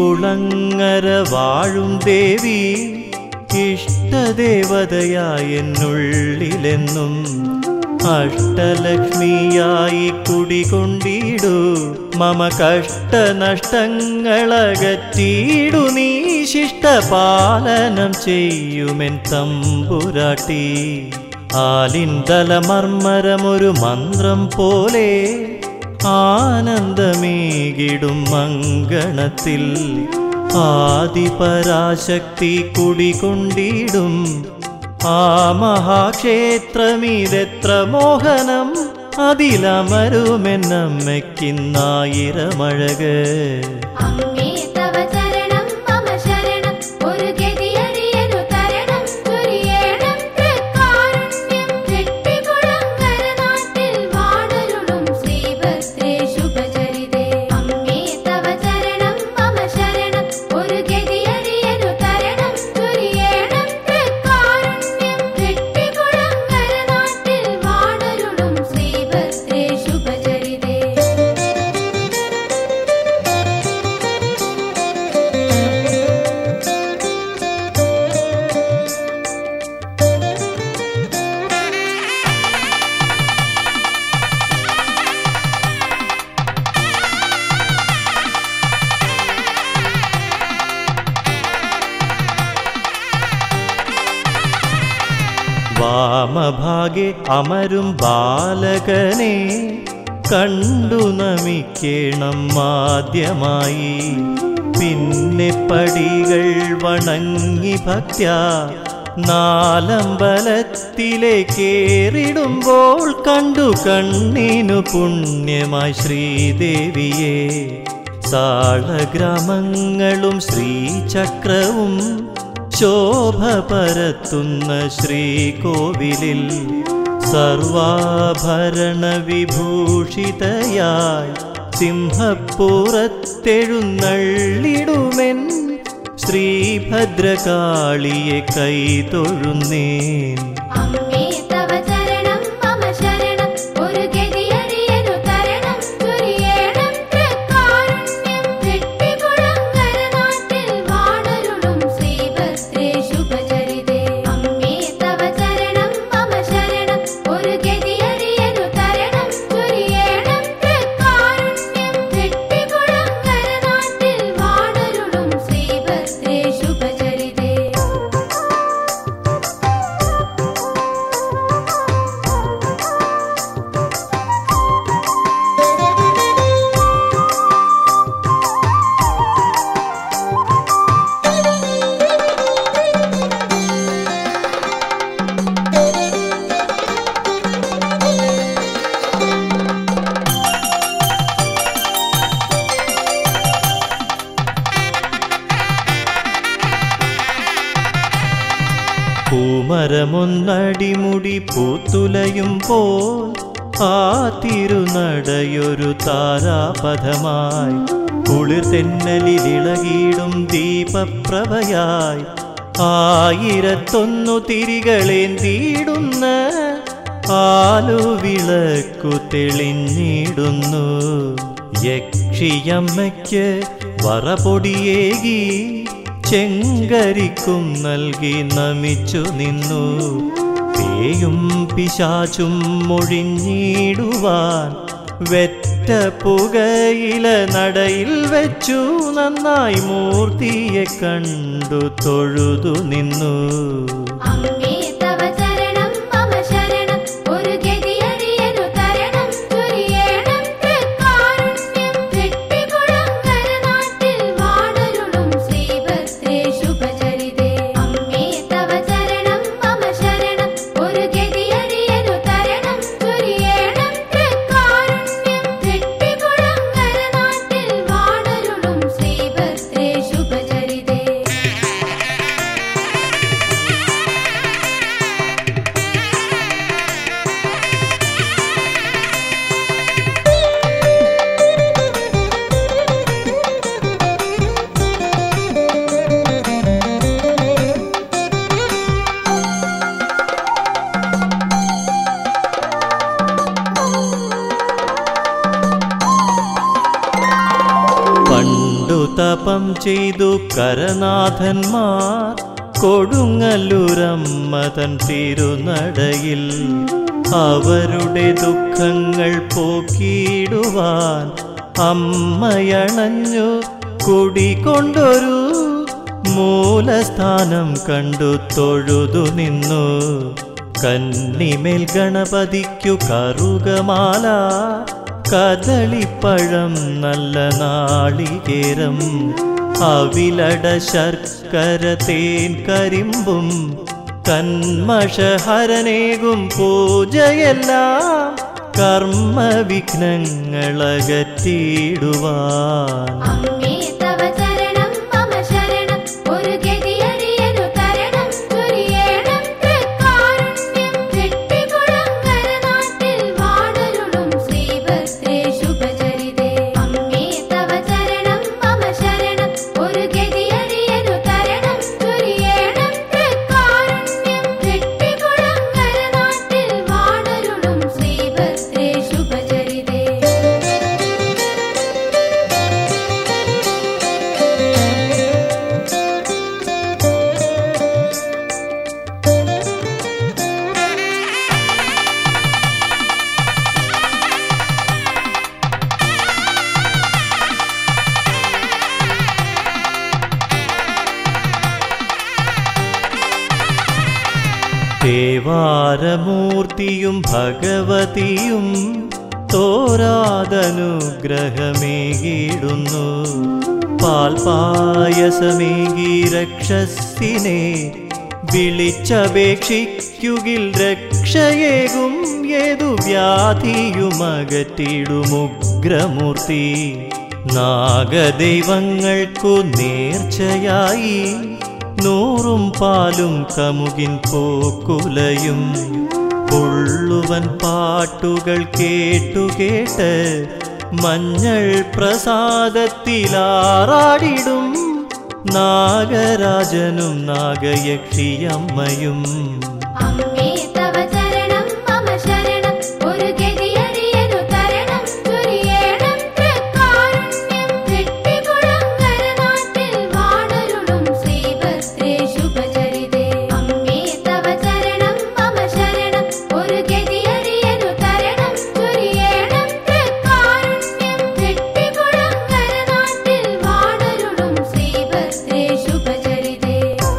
കുളങ്ങര വാഴും ദേവി ഇഷ്ടദേവതയായ എന്നുള്ളിലെന്നും അഷ്ടലക്ഷ്മിയായി കുടികൊണ്ടിടു മമ കഷ്ടനഷ്ടങ്ങളകറ്റിയിടു നീ ശിഷ്ടപാലനം ചെയ്യുമെൻ തമ്പുരാട്ടി ആലിന്തലമർമ്മരമൊരു മന്ത്രം പോലെ ആനന്ദമേകിടും മങ്കണത്തിൽ ആദിപരാശക്തി കുടികൊണ്ടിടും ആ മഹാക്ഷേത്രമിതെത്ര മോഹനം അതിലമരുമെന്നമ്മയ്ക്കിന്നായിരമഴക് അമ്മേ തവ ചരണം മമ ശരണം ഒരു ഗതിയറിയനു തരണം ചൊരിയേണം തൃക്കാരുണ്യം ചെട്ടികുളങ്ങര നാട്ടിൽ വാണരുളും ശ്രീഭദ്രേ ശുഭചരിതേ അമ്മേ തവ ചരണം മമ ശരണം ഒരു ഗതിയറിയനു തരണം ചൊരിയേണം തൃക്കാരുണ്യം ചെട്ടികുളങ്ങര നാട്ടിൽ വാണരുളും ശ്രീഭദ്രേ ശുഭചരിതേ വാമഭാഗെ അമരും ബാലകനെ കണ്ടു നമിക്കേണം ആദ്യമായി പിന്നെ പടികൾ വണങ്ങി ഭക്ത്യ നാലമ്പലത്തിലേക്കേറിടുമ്പോൾ കണ്ടു കണ്ണിനു പുണ്യമായി ശ്രീദേവിയെ സാളഗ്രാമങ്ങളും ശ്രീചക്രവും ശോഭ പരത്തുന്ന ശ്രീകോവിലിൽ സർവാഭരണ വിഭൂഷിതയായി സിംഹപ്പുറത്തെഴുന്നള്ളിടുമെൻ ശ്രീഭദ്രകാളിയെ കൈതൊഴുന്നേൻ അമ്മേ തവ ചരണം മമ ശരണം ഒരു ഗതിയറിയനു തരണം ചൊരിയേണം തൃക്കാരുണ്യം ചെട്ടികുളങ്ങര നാട്ടിൽ വാണരുളും ശ്രീഭദ്രേ ശുഭചരിതേ അമ്മേ തവ ചരണം മമ ശരണം ഒരു ഗതിയറിയനു തരണം ചൊരിയേണം തൃക്കാരുണ്യം ചെട്ടികുളങ്ങര നാട്ടിൽ വാണരുളും ശ്രീഭദ്രേ ശുഭചരിതേ പൂമരമൊന്നടിമുടി പൂത്തുലയും പോൽ ആ തിരുനടയൊരു താരാപഥമായി കുളിർ തെന്നലിലിളകിയിടും ദീപപ്രഭയായി ആയിരത്തൊന്നു തിരികളേന്തിയിടുന്ന ആലുവിളക്കു തെളിഞ്ഞിടുന്നു യക്ഷിയമ്മയ്ക്ക് വറപൊടിയേകി ചെങ്കരിക്കും നൽകി നമിച്ചു നിന്നു പേയും പിശാചും മൊഴിഞ്ഞിടുവാൻ വെറ്റ പുകയില നടയിൽ വെച്ചു നന്നായി മൂർത്തിയെ കണ്ടു തൊഴുതു നിന്നു അമ്മേ തവ ചരണം മമ ശരണം ഒരു ഗതിയറിയനു തരണം ചൊരിയേണം തൃക്കാരുണ്യം ചെട്ടികുളങ്ങര നാട്ടിൽ വാണരുളും ശ്രീഭദ്രേ ശുഭചരിതേ അമ്മേ തവ ചരണം മമ ശരണം ഒരു ഗതിയറിയനു തരണം ചൊരിയേണം തൃക്കാരുണ്യം ചെട്ടികുളങ്ങര നാട്ടിൽ വാണരുളും ശ്രീഭദ്രേ ശുഭചരിതേ ചെയ്തു കരനാഥന്മാർ കൊടുങ്ങല്ലൂരമ്മതൻ തിരുനടയിൽ അവരുടെ ദുഃഖങ്ങൾ പോക്കിയിടുവാൻ അമ്മയണഞ്ഞു കുടികൊണ്ടൊരു മൂലസ്ഥാനം കണ്ടു തൊഴുതു നിന്നു കന്നിമേൽ ഗണപതിക്കു കറുകമാല കദളിപ്പഴം നല്ല നാളികേരം അവിലട ശർക്കര തേൻ കരിമ്പും കന്മഷഹരനേകും പൂജയെല്ലാം കർമ്മ വിഘ്നങ്ങളകറ്റിയിടുവാൻ അമ്മേ തവ ചരണം മമ ശരണം ഒരു ഗതിയറിയനു തരണം ചൊരിയേണം തൃക്കാരുണ്യം ചെട്ടികുളങ്ങര നാട്ടിൽ വാണരുളും ശ്രീഭദ്രേ ശുഭചരിതേ അമ്മേ തവ ചരണം മമ ശരണം ഒരു ഗതിയറിയനു തരണം ചൊരിയേണം തൃക്കാരുണ്യം ചെട്ടികുളങ്ങര നാട്ടിൽ വാണരുളും ശ്രീഭദ്രേ ശുഭചരിതേ ദേവാരമൂർത്തിയും ഭഗവതിയും തോരാതനുഗ്രഹമേകിടുന്നു പാൽപായസമേകി രക്ഷസിനെ വിളിച്ചപേക്ഷിക്കുകിൽ രക്ഷയേകും ഏതു വ്യാധിയുമകറ്റിടുമുഗ്രമൂർത്തി നാഗദൈവങ്ങൾക്കു നേർച്ചയായി നൂറും പാലും കമുകിൻ പോക്കുലയും പുള്ളുവൻ പാട്ടുകൾ കേട്ടുകേട്ട് മഞ്ഞൾ പ്രസാദത്തിലാറാടിടും നാഗരാജനും നാഗയക്ഷിയമ്മയും അമ്മേ തവ ചരണം മമ ശരണം ഒരു ഗതിയറിയനു തരണം ചൊരിയേണം തൃക്കാരുണ്യം ചെട്ടികുളങ്ങര നാട്ടിൽ വാണരുളും ശ്രീഭദ്രേ ശുഭചരിതേ അമ്മേ തവ ചരണം മമ ശരണം ഒരു ഗതിയറിയനു തരണം ചൊരിയേണം തൃക്കാരുണ്യം ചെട്ടികുളങ്ങര നാട്ടിൽ വാണരുളും ശ്രീഭദ്രേ ശുഭചരിതേ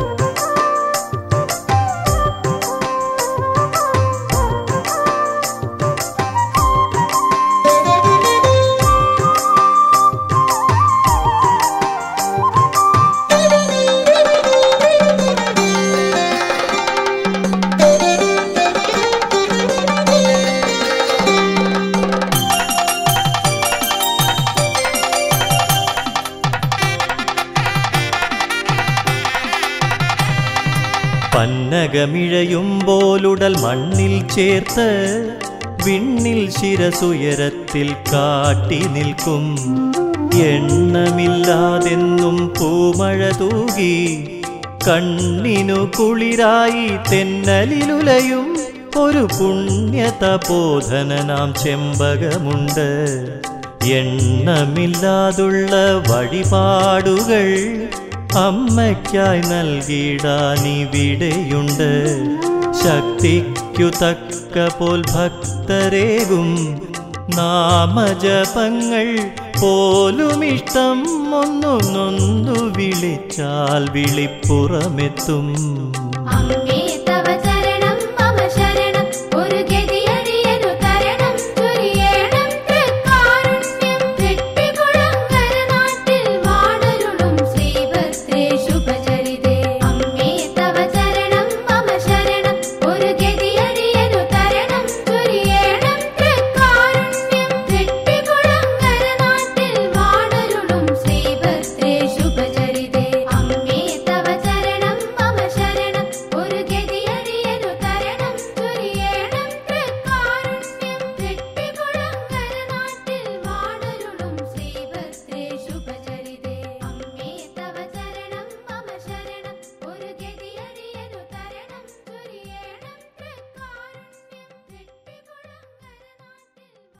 പന്നകമിഴയുമ്പോലുടൽ മണ്ണിൽ ചേർത്ത് വിണ്ണിൽ ശിരസുയരത്തിൽ കാട്ടി നിൽക്കും എണ്ണമില്ലാതെന്നും പൂമഴ തൂകി കണ്ണിനു കുളിരായി തെന്നലിലുലയും ഒരു പുണ്യതപോധന നാം ചെമ്പകമുണ്ട് എണ്ണമില്ലാതുള്ള വഴിപാടുകൾ അമ്മയ്ക്കായി നൽകിടാനിവിടെയുണ്ട് ശക്തിക്കു തക്ക പോൽ ഭക്തരേകും നാമജപങ്ങൾ പോലുമിഷ്ടം ഒന്നു നൊന്തു വിളിച്ചാൽ വിളിപ്പുറമെത്തും അമ്മേ തവ